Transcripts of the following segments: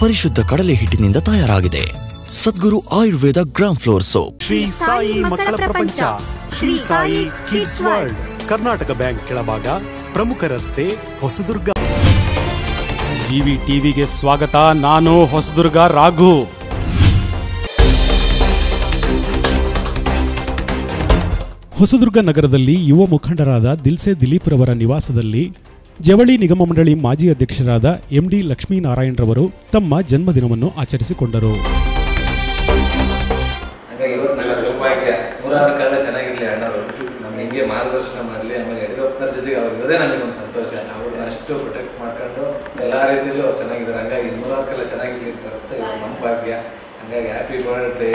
ಪರಿಶುದ್ಧ ಕಡಲೆ ಹಿಟ್ಟಿನಿಂದ ತಯಾರಾಗಿದೆ Sadguru Ayurveda gram flour soap Shri Sai ಮಕ್ಕಳ ಪ್ರಪಂಚ Shri Sai kids world Karnataka bank ಕೆಳಭಾಗ ಪ್ರಮುಖ ರಸ್ತೆ ಹೊಸದುರ್ಗ ಜಿವಿ ಟಿವಿಗೆ ಸ್ವಾಗತ ನಾನು ಹೊಸದುರ್ಗ ರಾಘು ಹೊಸದುರ್ಗ ನಗರದಲ್ಲಿ ಯುವ ಮುಖಂಡರಾದ ದಿಲ್ಸೆ ದಿಲೀಪ್ ರವರ ನಿವಾಸದಲ್ಲಿ ಜವಳಿ ನಿಗಮ ಮಂಡಳಿ ಮಾಜಿ ಅಧ್ಯಕ್ಷರಾದ ಎಂಡಿ ಲಕ್ಷ್ಮೀನಾರಾಯಣರವರು ತಮ್ಮ ಜನ್ಮದಿನವನ್ನು ಆಚರಿಸಿಕೊಂಡರು ಹಾಗಾಗಿ ಇವತ್ತು ನನ್ನ ಸೌಭಾಗ್ಯ ನೂರಾರು ಕಾಲ ಚೆನ್ನಾಗಿರ್ಲಿ ಅಣ್ಣವರು ನಮ್ಗೆ ಹಿಂಗೆ ಮಾರ್ಗದರ್ಶನ ಮಾಡಲಿ ಆಮೇಲೆ ಯಡಿಯೂರಪ್ಪನವ್ರ ಜೊತೆಗೆ ಅವ್ರು ಇರೋದೇ ನನಗೆ ಒಂದು ಸಂತೋಷ ಅವ್ರನ್ನ ಅಷ್ಟು ಪ್ರೊಟೆಕ್ಟ್ ಮಾಡ್ಕೊಂಡು ಎಲ್ಲ ರೀತಿಯಲ್ಲೂ ಅವ್ರು ಚೆನ್ನಾಗಿದ್ದಾರೆ ಹಂಗಾಗಿ ನೂರಾರು ಕಾಲ ಚೆನ್ನಾಗಿರ್ಲಿ ಅಂತ ಅನಿಸ್ತಾ ಇವಾಗ ನಮ್ಮ ಭಾಗ್ಯ ಹಂಗಾಗಿ ಹ್ಯಾಪಿ ಬರ್ಡೇ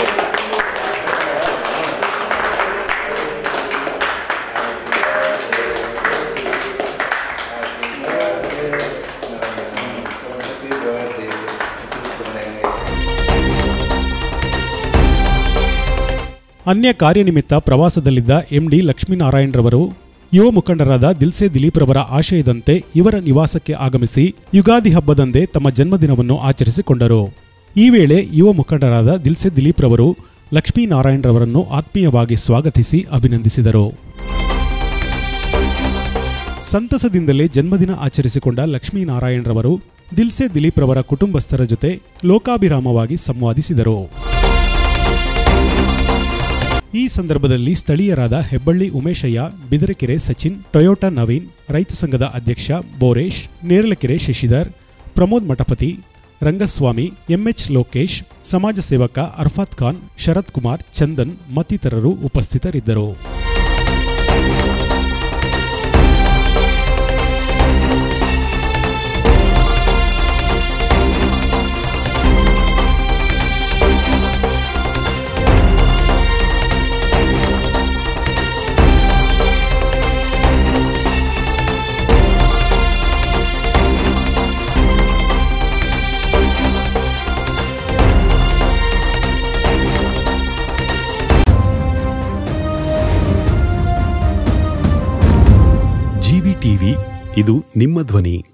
ಅನ್ಯ ಕಾರ್ಯನಿಮಿತ್ತ ಪ್ರವಾಸದಲ್ಲಿದ್ದ ಎಂಡಿ ಲಕ್ಷ್ಮೀನಾರಾಯಣರವರು ಯುವ ಮುಖಂಡರಾದ ದಿಲ್ಸೆ ದಿಲೀಪ್ ರವರ ಆಶಯದಂತೆ ಇವರ ನಿವಾಸಕ್ಕೆ ಆಗಮಿಸಿ ಯುಗಾದಿ ಹಬ್ಬದಂದೇ ತಮ್ಮ ಜನ್ಮದಿನವನ್ನು ಆಚರಿಸಿಕೊಂಡರು ಈ ವೇಳೆ ಯುವ ಮುಖಂಡರಾದ ದಿಲ್ಸೆ ದಿಲೀಪ್ ರವರು ಲಕ್ಷ್ಮೀನಾರಾಯಣರವರನ್ನು ಆತ್ಮೀಯವಾಗಿ ಸ್ವಾಗತಿಸಿ ಅಭಿನಂದಿಸಿದರು ಸಂತಸದಿಂದಲೇ ಜನ್ಮದಿನ ಆಚರಿಸಿಕೊಂಡ ಲಕ್ಷ್ಮೀನಾರಾಯಣರವರು ದಿಲ್ಸೆ ದಿಲೀಪ್ ರವರ ಕುಟುಂಬಸ್ಥರ ಜೊತೆ ಲೋಕಾಭಿರಾಮವಾಗಿ ಸಂವಾದಿಸಿದರು ಈ ಸಂದರ್ಭದಲ್ಲಿ ಸ್ಥಳೀಯರಾದ ಹೆಬ್ಬಳ್ಳಿ ಉಮೇಶಯ್ಯ ಬಿದರಕೆರೆ ಸಚಿನ್ ಟೊಯೋಟಾ ನವೀನ್ ರೈತ ಸಂಘದ ಅಧ್ಯಕ್ಷ ಬೋರೇಶ್ ನೇರಲಕೆರೆ ಶಶಿಧರ್ ಪ್ರಮೋದ್ ಮಠಪತಿ ರಂಗಸ್ವಾಮಿ ಎಂಎಚ್ ಲೋಕೇಶ್ ಸಮಾಜ ಸೇವಕ ಅರ್ಫಾತ್ ಖಾನ್ ಶರತ್ ಕುಮಾರ್ ಚಂದನ್ ಮತ್ತಿತರರು ಉಪಸ್ಥಿತರಿದ್ದರು ಜಿವಿ ಟಿವಿ ಇದು ನಿಮ್ಮ ಧ್ವನಿ